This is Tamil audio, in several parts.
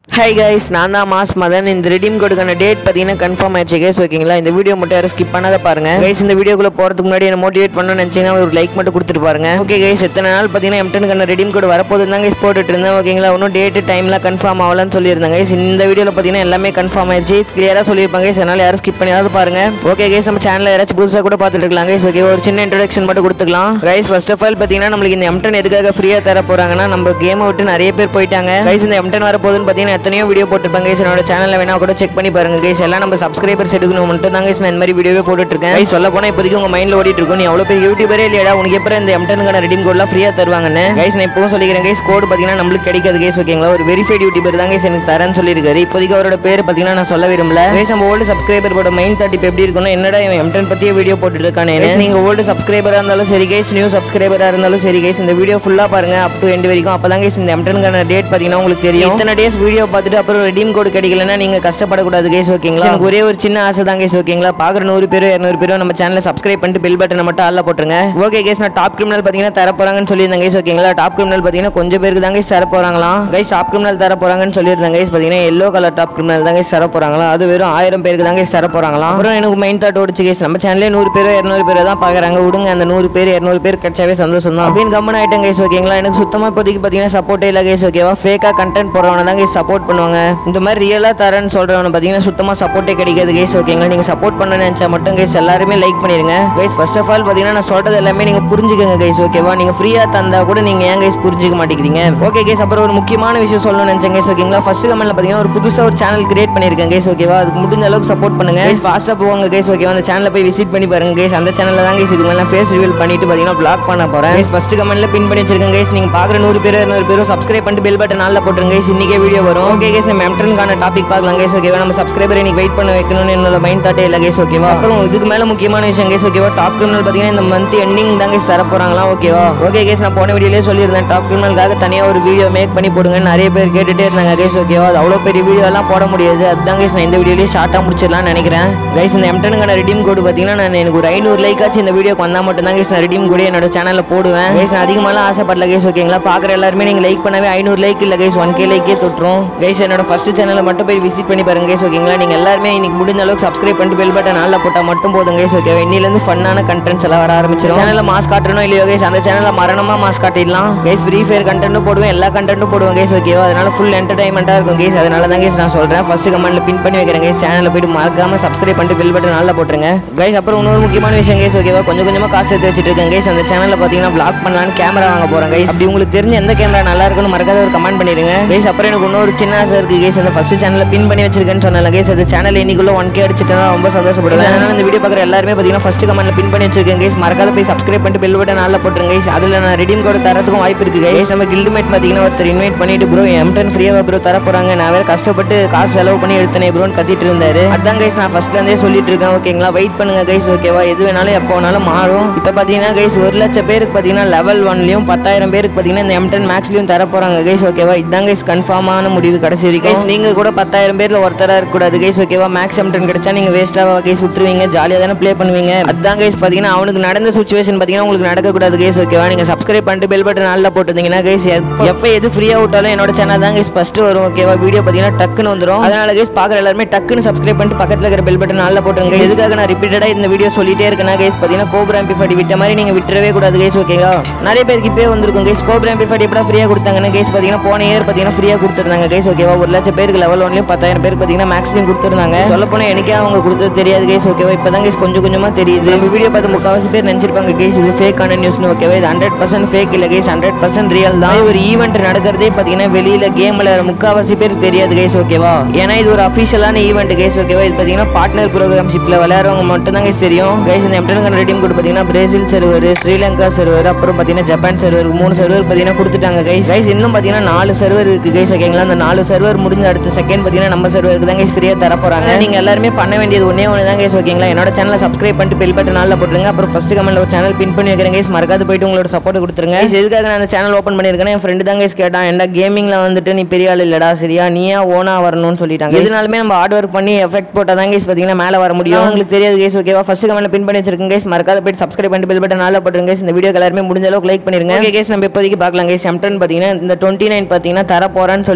ஹை கைஸ் நான் தான் மாஸ் மதன் இந்த ரெடீம் கோடுக்கான டேட் பார்த்தீங்கன்னா கன்ஃபார்ம் ஆயிடுச்சு கைஸ் ஓகேங்களா இந்த வீடியோ மட்டும் யாரும் ஸ்கிப் பண்ணாத பாருங்க கைஸ் இந்த வீடியோக்குள்ள போறதுக்கு முன்னாடி என்ன மோட்டிவேட் பண்ணணும்னு நினைச்சீங்கன்னா ஒரு லைக் மட்டும் கொடுத்துட்டு பாருங்க ஓகே கைஸ் எத்தனை நாள் பார்த்தீங்கன்னா எம்டனுக்கான ரெடீம் கோடு வரப்போது தான் கைஸ் போட்டுட்டு இருந்தேன் ஓகேங்களா இன்னும் டேட்டு டைம்லாம் கன்ஃபார்ம் ஆகலன்னு சொல்லியிருந்தேன் கைஸ் இந்த வீடியோவில் பார்த்தீங்கன்னா எல்லாமே கன்ஃபார்ம் ஆயிடுச்சு கிளியராக சொல்லியிருப்பாங்க கைஸ் அதனால யாரும் ஸ்கிப் பண்ணியாவது பாருங்க ஓகே கைஸ் நம்ம சேனலில் யாராச்சும் புதுசாக கூட பார்த்துட்டு இருக்கலாம் கைஸ் ஓகே ஒரு சின்ன இன்ட்ரடக்ஷன் மட்டும் கொடுத்துக்கலாம் கைஸ் ஃபர்ஸ்ட் ஆஃப் ஆல் பார்த்தீங்கன்னா நம்மளுக்கு இந்த எம்டன் எதுக்காக ஃப்ரீயாக தர போறாங்கன்னா நம்ம கேமை விட்டு நிறைய பேர் போயிட்டாங்க கைஸ் இந்த எம்டன் வர போகுதுன்னு பார்த்தீங்கன்னா எத்தனையோ வீடியோ போட்டிருப்பாங்க கைஸ் என்னோட சேனலில் வேணா கூட செக் பண்ணி பாருங்க கைஸ் எல்லாம் நம்ம சப்ஸ்கிரைபர்ஸ் எடுக்கணும் மட்டும் தான் கைஸ் நான் இந்த மாதிரி வீடியோவே போட்டுட்டு இருக்கேன் கைஸ் சொல்ல போனால் இப்போதைக்கு உங்க மைண்டில் ஓடிட்டு இருக்கும் நீ அவ்வளோ பெரிய யூடியூபரே இல்லையடா உனக்கு எப்போ இந்த எம்டனுக்கான ரெடீம் கோட்லாம் ஃப்ரீயாக தருவாங்கன்னு கைஸ் நான் இப்பவும் சொல்லிக்கிறேன் கைஸ் கோடு பார்த்தீங்கன்னா நம்மளுக்கு கிடைக்காது கைஸ் ஓகேங்களா ஒரு வெரிஃபைட் யூடியூபர் தான் கைஸ் எனக்கு தரேன்னு சொல்லியிருக்காரு இப்போதைக்கு அவரோட பேர் பார்த்தீங்கன்னா நான் சொல்ல விரும்பல கைஸ் நம்ம ஓல்டு சப்ஸ்கிரைபரோட மைண்ட் தாட் இப்போ எப்படி இருக்கும்னா என்னடா இவன் எம்டன் பற்றியே வீடியோ போட்டுட்டு இருக்கானே நீங்க ஓல்டு சப்ஸ்கிரைபராக இருந்தாலும் சரி கைஸ் நியூ சப்ஸ்கிரைபராக இருந்தாலும் சரி கைஸ் இந்த வீடியோ ஃபுல்லாக பாருங்க அப் டு எண்ட் வரைக்கும் அப்போ தான் கைஸ் இந்த எம்டனுக்கான டேட் பார்த்தீங்கன்னா உங்களுக்கு தெரியும் இத்தனை டேஸ் வீடியோ பார்த்துட்டு அப்புறம் ரெடீம் கோடு கிடைக்கலன்னா நீங்க கஷ்டப்படக்கூடாது கைஸ் ஓகேங்களா எனக்கு ஒரே ஒரு சின்ன ஆசை தான் கைஸ் ஓகேங்களா பார்க்குற நூறு பேரோ இரநூறு பேரோ நம்ம சேனலை சப்ஸ்கிரைப் பண்ணிட்டு பெல் பட்டனை மட்டும் ஆல்ல போட்டுருங்க ஓகே கைஸ் நான் டாப் கிரிமினல் பார்த்தீங்கன்னா தர போறாங்கன்னு சொல்லியிருந்தேன் கைஸ் ஓகேங்களா டாப் கிரிமினல் பார்த்தீங்கன்னா கொஞ்சம் பேருக்கு தான் கைஸ் தர போறாங்களாம் கைஸ் டாப் கிரிமினல் தர போறாங்கன்னு சொல்லியிருந்தேன் கைஸ் பார்த்தீங்கன்னா எல்லோ கலர் டாப் கிரிமினல் தான் கைஸ் தர போறாங்களா அது வெறும் ஆயிரம் பேருக்கு தான் கைஸ் தர போறாங்களாம் அப்புறம் எனக்கு மைண்ட் தாட் ஓடிச்சு கைஸ் நம்ம சேனல்லே நூறு பேரோ இரநூறு பேரோ தான் பார்க்குறாங்க விடுங்க அந்த நூறு பேர் இரநூறு பேர் கிடைச்சாவே சந்தோஷம் தான் அப்படின்னு கம்மன் ஆயிட்டேன் கைஸ் ஓகேங்களா எனக்கு சுத்தமாக இப்போதைக்கு பார்த்தீங்கன்னா சப்போர்ட்டே இல்லை கைஸ் ஓகேவா ஃபேக்காக கண்டென்ட் போடுறவன தான் கைஸ் சப்போர்ட் பண்ணுவாங்க இந்த மாதிரி ரியலாக தரேன்னு சொல்கிறவனை பார்த்தீங்கன்னா சுத்தமாக சப்போர்ட்டே கிடைக்காது கைஸ் ஓகேங்களா நீங்கள் சப்போர்ட் பண்ண நினச்சா மட்டும் கைஸ் எல்லாருமே லைக் பண்ணிடுங்க கைஸ் ஃபர்ஸ்ட் ஆஃப் ஆல் பார்த்தீங்கன்னா நான் சொல்கிறது எல்லாமே நீங்கள் புரிஞ்சுக்கங்க கைஸ் ஓகேவா நீங்கள் ஃப்ரீயாக தந்தா கூட நீங்கள் ஏன் கைஸ் புரிஞ்சுக்க மாட்டேங்கிறீங்க ஓகே கைஸ் அப்புறம் ஒரு முக்கியமான விஷயம் சொல்லணும்னு நினச்சேன் கைஸ் ஓகேங்களா ஃபர்ஸ்ட் கமெண்ட்ல பார்த்தீங்கன்னா ஒரு புதுசாக ஒரு சேனல் கிரியேட் பண்ணியிருக்கேன் கைஸ் ஓகேவா அதுக்கு முடிஞ்ச அளவுக்கு சப்போர்ட் பண்ணுங்க கைஸ் ஃபாஸ்ட்டாக போவாங்க கைஸ் ஓகேவா அந்த சேனலை போய் விசிட் பண்ணி பாருங்க கைஸ் அந்த சேனலில் தான் கைஸ் இதுக்கு மேலே ஃபேஸ் ரிவீல் பண்ணிட்டு பார்த்தீங்கன்னா பிளாக் பண்ண போகிறேன் கைஸ் ஃபர்ஸ்ட் கமெண்ட்ல பின் பண்ணி வச்சிருக்கேன் கைஸ் நீங்கள் பார்க்குற நூறு பேர் இரநூறு பேரும் சப்ஸ்கிரைப் பண்ணிட்டு பெல் பட்டன் நாளில் போட்டுருங்க கைஸ் இன்னைக்கே வீடியோ வரும் ஓகே கைஸ் நம்ம எம்டனுக்கான டாபிக் பார்க்கலாம் கைஸ் ஓகேவா நம்ம சப்ஸ்கிரைபர் இன்னைக்கு வெயிட் பண்ண வைக்கணும்னு என்னோட மைண்ட் தாட்டே இல்லை கைஸ் ஓகேவா அப்புறம் இதுக்கு மேலே முக்கியமான விஷயம் கைஸ் ஓகேவா டாப் கிரிமினல் பார்த்தீங்கன்னா இந்த மந்த் எண்டிங் தான் கைஸ் தர போகிறாங்களா ஓகேவா ஓகே கைஸ் நான் போன வீடியோலேயே சொல்லியிருந்தேன் டாப் கிரிமினலுக்காக தனியாக ஒரு வீடியோ மேக் பண்ணி போடுங்க நிறைய பேர் கேட்டுட்டே இருந்தாங்க கைஸ் ஓகேவா அது அவ்வளோ பெரிய வீடியோலாம் போட முடியாது அதுதான் கைஸ் நான் இந்த வீடியோலேயே ஷார்ட்டாக முடிச்சிடலாம்னு நினைக்கிறேன் கைஸ் இந்த எம்டனுக்கான ரெடீம் கோடு பார்த்தீங்கன்னா நான் எனக்கு ஒரு ஐநூறு லைக் ஆச்சு இந்த வீடியோக்கு வந்தால் மட்டும் தான் கைஸ் நான் ரெடீம் கோடு என்னோட சேனலில் போடுவேன் கைஸ் நான் அதிகமாலாம் ஆசைப்படல கைஸ் ஓகேங்களா பார்க்குற எல்லாருமே நீங்கள் லைக் பண்ணவே ஐநூறு லைக் இல்லை கைஸ் ஒன் கே லைக்கே தொட்டுரும் கைஸ் என்னோட ஃபர்ஸ்ட் சேனலை மட்டும் போய் விசிட் பண்ணி பாருங்க கைஸ் ஓகேங்களா நீங்கள் எல்லாருமே இன்னைக்கு முடிஞ்ச அளவுக்கு சப்ஸ்கிரைப் பண்ணிட்டு பெல் பட்டன் நாளில் போட்டால் மட்டும் போதும் கைஸ் ஓகே இன்னிலேருந்து ஃபன்னான கண்டென்ட்ஸ் எல்லாம் வர ஆரம்பிச்சிடும் சேனலில் மாஸ் காட்டணும் இல்லையோ கைஸ் அந்த சேனலில் மரணமாக மாஸ் காட்டிடலாம் கைஸ் ஃப்ரீ ஃபயர் கண்டென்ட்டும் போடுவேன் எல்லா கண்டென்ட்டும் போடுவேன் கைஸ் ஓகேவா அதனால ஃபுல் என்டர்டைன்மெண்ட்டாக இருக்கும் கைஸ் அதனால தான் கைஸ் நான் சொல்கிறேன் ஃபர்ஸ்ட் கமெண்ட்ல பின் பண்ணி வைக்கிறேன் கைஸ் சேனலில் போயிட்டு மறக்காம சப்ஸ்கிரைப் பண்ணிட்டு பெல் பட்டன் நாளில் போட்டுருங்க கைஸ் அப்புறம் இன்னொரு முக்கியமான விஷயம் கைஸ் ஓகேவா கொஞ்சம் கொஞ்சமாக காசு எடுத்து வச்சுட்டு இருக்கேன் கைஸ் அந்த சேனலில் பார்த்தீங்கன்னா vlog பண்ணலான்னு கேமரா வாங்க போகிறேன் கைஸ் அப்படி உங்களுக்கு தெரிஞ்ச எந்த கேமரா நல்லா இருக்குன்னு மறக்காத ஒரு கமெண்ட் பண்ணிடுங்க கைஸ் அப்புறம் எனக்கு இன்னொரு சின்ன ஆசை இருக்கு கைஸ் அந்த ஃபர்ஸ்ட் சேனலில் பின் பண்ணி வச்சிருக்கேன்னு சொன்னல கைஸ் அந்த சேனல் இன்னைக்குள்ள ஒன் கே அடிச்சிட்டேன்னா ரொம்ப சந்தோஷப்படுவேன் அதனால இந்த வீடியோ பார்க்குற எல்லாருமே பார்த்தீங்கன்னா ஃபர்ஸ்ட் கமெண்ட்ல பின் பண்ணி வச்சிருக்கேன் கைஸ் மறக்காத போய் சப்ஸ்கிரைப் பண்ணிட்டு பெல் பட்டன் நாளில் போட்டுருங்க கைஸ் அதில் நான் ரெடீம் கோட் தரதுக்கும் வாய்ப்பு இருக்கு கைஸ் நம்ம கில்டு மேட் பார்த்தீங்கன்னா ஒருத்தர் இன்வைட் பண்ணிட்டு ப்ரோ எம்டன் ஃப்ரீயாக ப்ரோ தர போறாங்க நான் வேற கஷ்டப்பட்டு காசு செலவு பண்ணி எடுத்தனே ப்ரோன்னு கத்திட்டு இருந்தாரு அதான் கைஸ் நான் ஃபர்ஸ்ட்ல இருந்தே சொல்லிட்டு இருக்கேன் ஓகேங்களா வெயிட் பண்ணுங்க கைஸ் ஓகேவா எது வேணாலும் எப்போ வேணாலும் மாறும் இப்போ பார்த்தீங்கன்னா கைஸ் ஒரு லட்சம் பேருக்கு பார்த்தீங்கன்னா லெவல் ஒன்லையும் பத்தாயிரம் பேருக்கு பார்த்தீங்கன்னா இந்த எம்டன் மேக்ஸ்லையும் தர போறாங்க கைஸ் ஓகேவா இதான் கைஸ் கன்ஃபார்மான முடிவு கடைசி வரைக்கும் கைஸ் நீங்க கூட பத்தாயிரம் பேர்ல ஒருத்தரா இருக்கக்கூடாது கைஸ் ஓகேவா மேக்ஸ் எம்டன் கிடைச்சா நீங்க வேஸ்ட்டாக கைஸ் விட்டுருவீங்க ஜாலியாக தானே ப்ளே பண்ணுவீங்க அதான் கைஸ் பார்த்தீங்கன்னா அவனுக்கு நடந்த சுச்சுவேஷன் பார்த்தீங்கன்னா உங்களுக்கு நடக்கக்கூடாது கைஸ் ஓகேவா நீங்க சப்ஸ்கிரைப் பண்ணிட்டு பெல் பட்டன் நாளில் போட்டுருந்தீங்கன்னா கைஸ் எப்போ எது ஃப்ரீயாக விட்டாலும் என்னோட சேனல் தான் கைஸ் ஃபர்ஸ்ட் வரும் ஓகேவா வீடியோ பார்த்தீங்கன்னா டக்குன்னு வந்துடும் அதனால கைஸ் பார்க்குற எல்லாருமே டக்குன்னு சப்ஸ்கிரைப் பண்ணிட்டு பக்கத்தில் இருக்கிற பெல் பட்டன் நாளில் போட்டுருங்க guys. எதுக்காக நான் ரிப்பீட்டடாக இந்த வீடியோ சொல்லிட்டே இருக்கேன்னா கைஸ் பார்த்தீங்கன்னா கோப்ரா எம்பிஃபாடி விட்ட மாதிரி நீங்கள் விட்டுறவே கூடாது கைஸ் ஓகேவா நிறைய பேருக்கு இப்போ வந்திருக்கும் கைஸ் கோப்ரா எம்பிஃபாடி எப்படா ஃப்ரீயாக கொடுத்தாங்கன்னு கைஸ் பார்த்தீங்கன்னா போன இயர் பார்த்தீங்கன்னா ஃப்ரீயாக கொடுத்துருந்தாங்க கைஸ் ஓகேவா ஒரு லட்சம் பேருக்கு லெவல் ஒன்லையும் பத்தாயிரம் பேருக்கு பார்த்தீங்கன்னா மேக்ஸ்லையும் கொடுத்துருந்தாங்க சொல்ல போனால் எனக்கே அவங்க கொடுத்தது தெரியாது கைஸ் ஓகேவா இப்போ தான் கைஸ் கொஞ்சம் கொஞ்சமாக தெரியுது நம்ம வீடியோ பார்த்து முக்கால்வாசி பேர் நினச்சிருப்பாங்க கைஸ் இது ஃபேக்கான நியூஸ்னு ஓகேவா இது ஹண்ட்ரட் பர்சன்ட் ஃபேக் இல்லை கைஸ் ஹண்ட்ரட் பர்சன்ட் ரியல் தான் ஒரு ஈவெண்ட் நடக்கிறதே பார்த்தீங்கன்னா வெளியில கேம் விளையாடுற முக்கால்வாசி பேருக்கு தெரியாது கைஸ் ஓகேவா ஏன்னா இது ஒரு அஃபிஷியலான ஈவெண்ட் கைஸ் ஓகேவா இது பார்த்தீங்கன்னா பார்ட்னர் ப்ரோக்ராம்ஷிப்பில் விளையாடுறவங்க மட்டும் தான் கைஸ் தெரியும் கைஸ் இந்த எம்டன் ரெடீம் கோட் பார்த்தீங்கன்னா பிரேசில் சர்வர் ஸ்ரீலங்கா சர்வர் அப்புறம் பார்த்தீங்கன்னா ஜப்பான் சர்வர் மூணு சர்வர் பார்த்தீங்கன்னா கொடுத்துட்டாங்க கைஸ் கைஸ் இன்னும் பார்த்தீங்கன்னா நாலு சர்வர் இருக்கு கைஸ் ஓகேங்களா அந்த நாலு சர்வர் முடிஞ்ச அடுத்த செகண்ட் பார்த்தீங்கன்னா நம்ம சர்வருக்கு தான் கைஸ் ஃப்ரீயாக தர போறாங்க நீங்க எல்லாருமே பண்ண வேண்டியது ஒன்னே ஒன்று தான் கைஸ் ஓகேங்களா என்னோட சேனலை சப்ஸ்கிரைப் பண்ணிட்டு பெல் பட்டன் நாளில் போட்டுருங்க அப்புறம் ஃபர்ஸ்ட் கமெண்ட்ல ஒரு சேனல் பின் பண்ணி வைக்கிறேன் கைஸ் மறக்காது போயிட்டு உங்களோட சப்போர்ட் கொடுத்துருங்க Guys, எதுக்காக நான் அந்த சேனல் ஓப்பன் பண்ணியிருக்கேன் என் ஃப்ரெண்டு தான் கைஸ் கேட்டான் என்ன கேமிங்ல வந்துட்டு நீ பெரிய ஆள் இல்லடா சரியா நீயே ஓனா வரணும்னு சொல்லிட்டாங்க எதுனாலுமே நம்ம ஹார்ட் ஒர்க் பண்ணி எஃபெக்ட் போட்டால் தான் கைஸ் பார்த்தீங்கன்னா மேலே வர முடியும் உங்களுக்கு தெரியாது கைஸ் ஓகேவா ஃபர்ஸ்ட் கமெண்ட்ல பின் பண்ணி வச்சிருக்கேன் கைஸ் மறக்காத போயிட்டு சப்ஸ்கிரைப் பண்ணிட்டு பெல் பட்டன் நாளில் போட்டுருங்க guys. இந்த வீடியோ எல்லாருமே முடிஞ்ச அளவுக்கு லைக் பண்ணிருங்க ஓகே கேஸ் நம்ம இப்போதைக்கு பார்க்கலாம் கைஸ் எம்டன் பார்த்தீங்கன்னா இந்த டுவெண்ட்டி நைன் பார்த்தீங்கன்னா தர போறேன்னு சொல்லியிருக்காங்க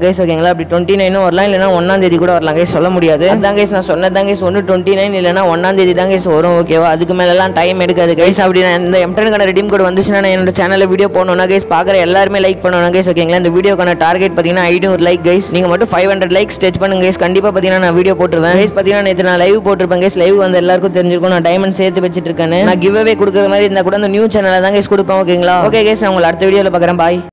கைஸ் ஓகேங்களா அப்படி டுவெண்ட்டி நைனும் வரலாம் இல்லைனா ஒன்னாம் தேதி கூட வரலாம் கைஸ் சொல்ல முடியாது அதான் கைஸ் நான் சொன்னதான் கைஸ் ஒன்று டுவெண்ட்டி நைன் இல்லைனா ஒன்னாம் தேதி தான் கைஸ் வரும் ஓகேவா அதுக்கு மேலலாம் டைம் எடுக்காது கைஸ் அப்படி நான் இந்த எம்டனுக்கான ரெடீம் கோட் வந்துச்சுன்னா நான் என்னோட சேனலில் வீடியோ போடணும்னா கைஸ் பார்க்குற எல்லாருமே லைக் பண்ணணும் கைஸ் ஓகேங்களா இந்த வீடியோக்கான டார்கெட் பார்த்தீங்கன்னா ஐநூறு லைக் கைஸ் நீங்கள் மட்டும் ஃபைவ் ஹண்ட்ரட் லைக் ஸ்டெச் பண்ணுங்க கைஸ் கண்டிப்பாக பார்த்தீங்கன்னா நான் வீடியோ போட்டுருவேன் கைஸ் பார்த்தீங்கன்னா நேற்று நான் லைவ் போட்டிருப்பேன் கைஸ் லைவ் வந்து எல்லாருக்கும் தெரிஞ்சிருக்கும் நான் டைமண்ட் சேர்த்து வச்சிட்டு இருக்கேன் நான் கிவ் அவே கொடுக்குற மாதிரி இருந்தால் கூட அந்த நியூ சேனலில் தான் கைஸ் கொடுப்பேன் ஓகேங்களா ஓகே கைஸ் நான் உங்களை அடுத்த வீடியோவில் பார்க்குறேன் பாய்